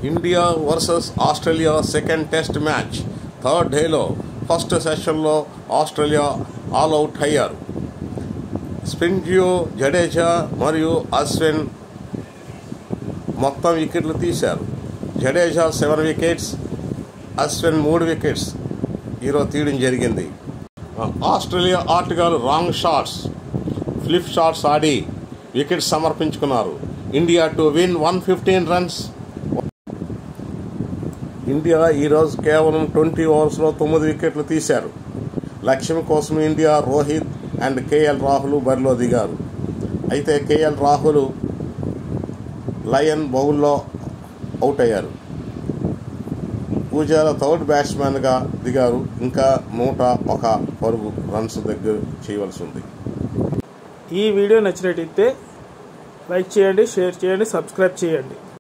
India versus Australia second test match third డేలో first సెషన్లో Australia all out అయ్యారు స్పిన్జియో జడేజా మరియు అశ్విన్ మొత్తం వికెట్లు తీశారు జడేజా సెవెన్ వికెట్స్ అశ్విన్ మూడు వికెట్స్ ఈరోజు తీయడం జరిగింది ఆస్ట్రేలియా ఆటగాళ్ళు రాంగ్ షాట్స్ ఫ్లిప్ షాట్స్ ఆడి వికెట్స్ సమర్పించుకున్నారు India to win one fifteen runs India ఈరోజు కేవలం ట్వంటీ ఓవర్స్లో తొమ్మిది వికెట్లు తీశారు లక్ష్యం కోసం India Rohit and KL Rahul బరిలో దిగారు అయితే కేఎల్ రాహుల్ లయన్ బౌల్లో అవుట్ అయ్యారు పూజార థర్డ్ బ్యాట్స్మెన్గా దిగారు ఇంకా నూట ఒక పరుగు రన్స్ దగ్గర చేయవలసి ఉంది ఈ వీడియో నచ్చినట్టయితే లైక్ చేయండి షేర్ చేయండి సబ్స్క్రైబ్ చేయండి